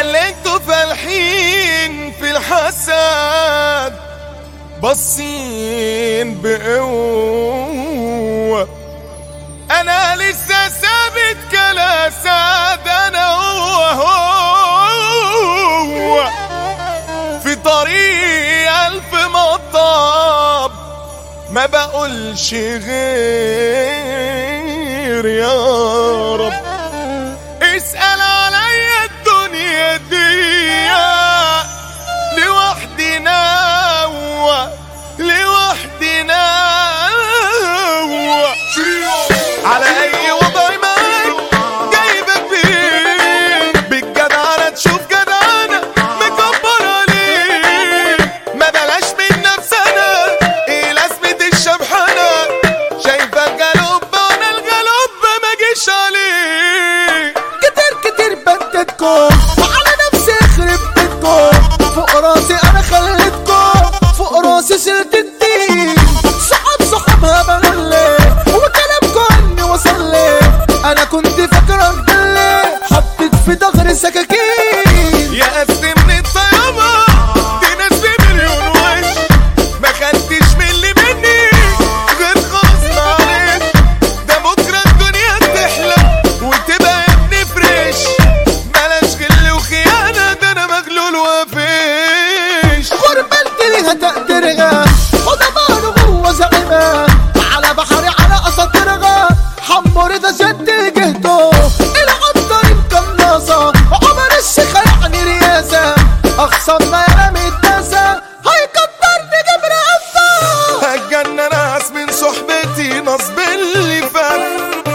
اللي انتوا فالحين في الحسد باصين بقوة انا لسه ثابت كالاسد انا هو هو في طريق الف مطب ما بقولش غير يا رب اسأل عليا الدنيا دي لوحدنا لوحدنا على اي وضع معاك جايبك فيه بالجدعنة تشوف جدعنة مكبر عليك ما بلاش من نفسنا ايه لازمة الشبحانة شايفك جلوب وانا الجلوب ما جيش عليك كتير كتير بددكم وعلى نفسي اخرب بيتكم فوق راسي انا خليتكم فوق راسي شلت الدين صحاب صحابها بلولي وكلامكم عني وصل لي انا كنت فاكرك دلي حطيت في ظهري سكاكين يا قسمني الطيابة دي ناس بمليون وش ما خدتش من اللي مني غير خلاص معرف ده بكرة الدنيا تحلى وتبقى يا ابني فريش بلاش غل وخيانة ده انا مغلول وفيش غربلت ليها تقديرها وضمان جوه زعيمة على بحري على اساطيرها حمر ده شد جهده العطر القناصة عمر الشيخ يعني رياسة اخصمنا يا رامي الداسة هيكبرني جبر عفا هتجنن ناس من صحبتي نصب اللي فات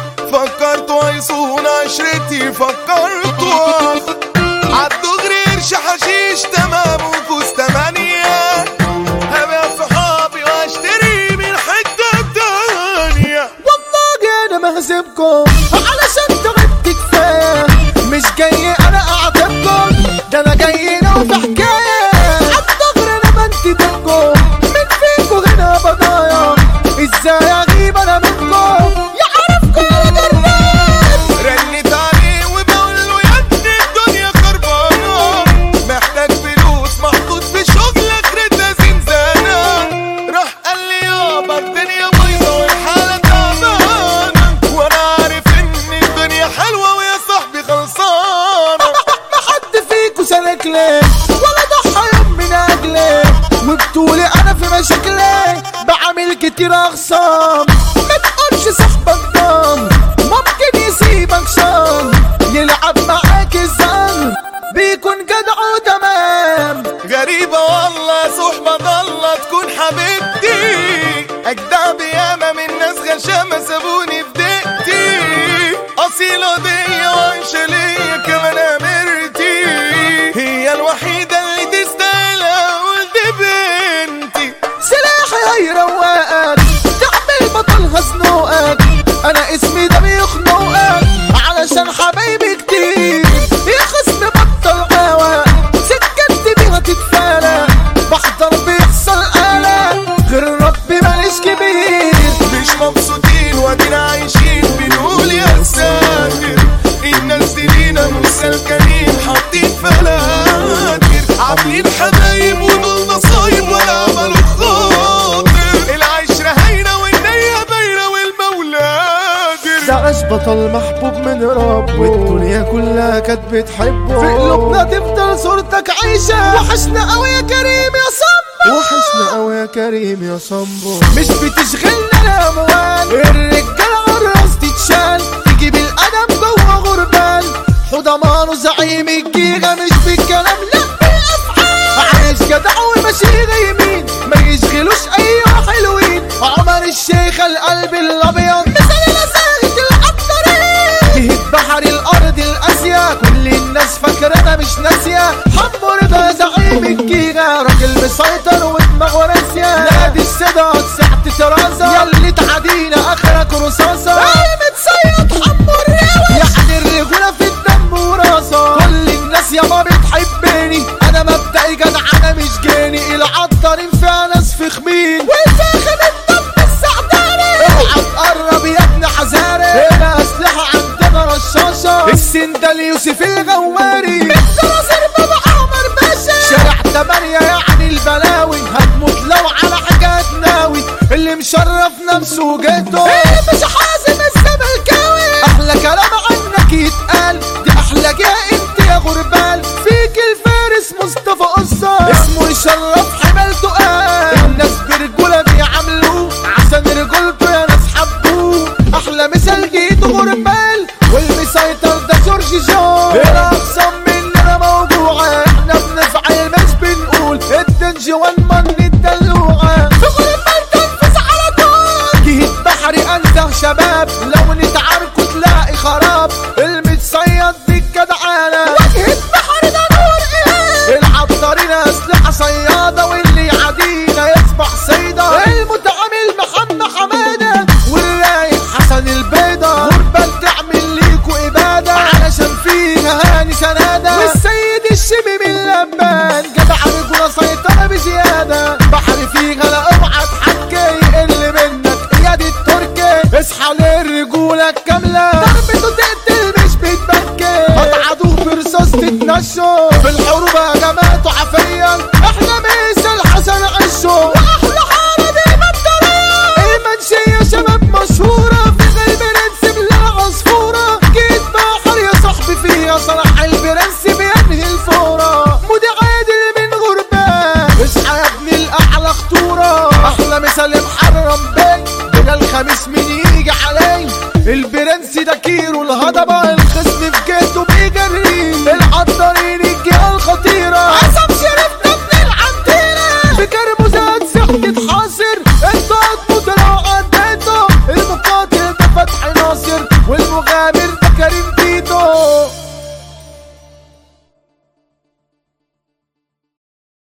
فكرتوا هيصون عشرتي فكرتوا عدوا قرش حشيش تمام وفوز تمانية هبيع صحابي واشتري من حتة تانية والله انا ما هسيبكم علشان تعبت كفايه مش جاي انا اعاتبكم ده انا جاي نوم حكايه عالدغر انا بنتدبكم من فيكم هنا بضايا ازاي اغيب انا منكم يعرفكم انا جربان رنت عليه وبقول له يا ابني الدنيا خربانة محتاج فلوس محطوط في شغل اخرتها زنزانة راح قال لي يابا الدنيا بايظة والحالة تعبانة وانا عارف ان الدنيا حلوة ويا صاحبي خلصانة ما حد فيكم سلك لي ولا ضحى يوم من اجلي وبتقولي انا في مشاكلي بعمل كتير اخصام ما تقولش صاحبك ضام ممكن يسيبك شام يلعب معاك الزن بيكون جدع وتمام غريبة والله صحبة ضالة تكون حبيبتي أجدع بياما من ناس غشامة سابوني في دقتي أصيلة دي وعيشة ليا كمان أمرتي هي الوحيدة اللي تستاهل أقول دي بنتي سلاحي هيروقك تعمل بطل هزنوقك انا اسمي ده بيخنقك علشان حبايبي كتير يا خصم بطل قوى سكتي بيها تتفالى بحضر بيحصل قلق غير ربي ماليش كبير مش مبسوطين وادينا عايشين بنقول يا ساتر الناس دي لينا مش سلكانين حاطين فلاتر عاملين حبايب ودول نصايب ولا عملوا خاطر العشرة هاينة والنية باينة والمولى ده قادر عاش بطل محبوب من رب والدنيا كلها كانت بتحبه في قلوبنا تفضل صورتك عايشة وحشنا قوي يا كريم يا صمبو وحشنا قوي يا كريم يا صمبو مش بتشغلنا الاموال الرجالة عالراس تتشال تجيب الادم جوه غربال حضمان وزعيم الجيجا مش بالكلام لا بالافعال عايش جدع وماشي يمين ما يشغلوش ايوه حلوين عمر الشيخ القلب الابيض مثل لسانة العطارين تهد بحر الارض الاسيا كل الناس فاكرنا مش ناسية حمر ده زعيم الجيجا راجل مسيطر ودماغه راسية نادي السادات ساعة ترازة ياللي تعدينا اخرك رصاصة انا متصيد حمر يعني الرجولة في الدم وراسة كل الناس يابا بتحبني انا مبدئي جدع انا مش جاني العطارين فيها ناس فخمين والفخم الدم السعداني اوعى تقرب يا ابن حزاري هنا اسلحة عندنا رشاشة السندال يوسف الغواري الدراسة بلاوي هتموت لو على حاجات ناوي اللي مشرف نفسه جيته اللي مش حازم الزملكاوي احلى كلام عنك يتقال دي احلى جاء انت يا غربال فيك الفارس مصطفى قصة اسمه يشرف حملته قال الناس برجولة بيعاملوه عشان رجولته يا ناس حبوه احلى مثال جيته غربال والمسيطر ده جورج جو الاقسم مننا موجوعة احنا بنفعل مش بنقول الدنج وان من الدلوعة في غربال تنفذ على طول جهة بحري انزه شباب لو نتعاركوا تلاقي خراب المتصيد دي الجدعانة واجهة بحري ده نور ايه العطارين اسلحة صيادة واللي يعادينا يصبح صيدة المتعامل محمد حمادة والرايق حسن البيضة غربة تعمل ليكوا إبادة علشان فيها هاني سنادة والسيد الشمي من لبان جدع رجولة سيطرة بزيادة بحر فيها لا اوعى تحكي اللي منك اياد التركي اصحى للرجولة الكاملة ضربته تقتل مش بتبكي هتعدوه برصاص تتنشوا في الحروب هجمات عافيا احنا مثل حسن عشو واحلى حارة دي مبدرية المنشية شباب مشهورة في قلب ننسب للعصفورة جيت بحر يا صاحبي فيها صلاح البرنس بينهي الفورة مودي عادل من غربان اصحى يا ابني الاعلى خطورة احلى مثال محرم بي بلا الخميس مين يجي علي البرنس ده كيرو الهضبة الخصم في جيته بيجري العطارين الجهة الخطيرة عصام شريف ابن العنتيرة في كرموزات سحت حاصر انت هتموت لو عديته المقاتل ده فتحي ناصر والمغامر